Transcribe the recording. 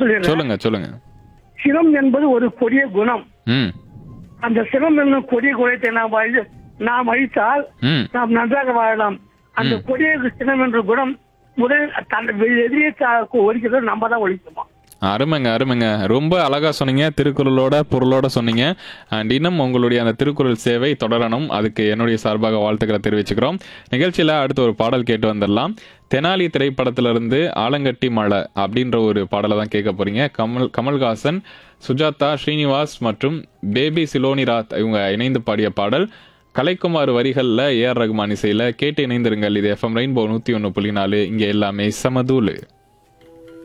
சொல்லிடுறேன் சொல்லுங்க சொல்லுங்க சினம் என்பது ஒரு கொடிய குணம் ம் அந்த சினம் என்னும் கொடிய குணத்தை நாம் அழி- நாம் அழித்தால் ம் நாம் நன்றாக வாழலாம் அந்த கொடிய சினம் என்ற குணம் முதல் தன் எதிரியை ஒழிக்கிறது நம்ம தான் ஒழிக்குமா அருமைங்க அருமைங்க ரொம்ப அழகா சொன்னீங்க திருக்குறளோட பொருளோட சொன்னீங்க அண்ட் இன்னும் உங்களுடைய அந்த திருக்குறள் சேவை தொடரணும் அதுக்கு என்னுடைய சார்பாக வாழ்த்துக்களை தெரிவிச்சுக்கிறோம் நிகழ்ச்சியில அடுத்து ஒரு பாடல் கேட்டு வந்துடலாம் தெனாலி திரைப்படத்திலிருந்து ஆலங்கட்டி மலை அப்படின்ற ஒரு பாடலை தான் கேட்க போறீங்க கமல் கமல்ஹாசன் சுஜாதா ஸ்ரீனிவாஸ் மற்றும் பேபி சிலோனிராத் இவங்க இணைந்து பாடிய பாடல் கலைக்குமார் வரிகளில் ஏஆர் ரகுமான் இசையில் கேட்டு இணைந்திருங்கள் இது எஃப்எம் ரெயின்போ நூற்றி ஒன்று புள்ளி நாலு இங்கே எல்லாமே சமதூலு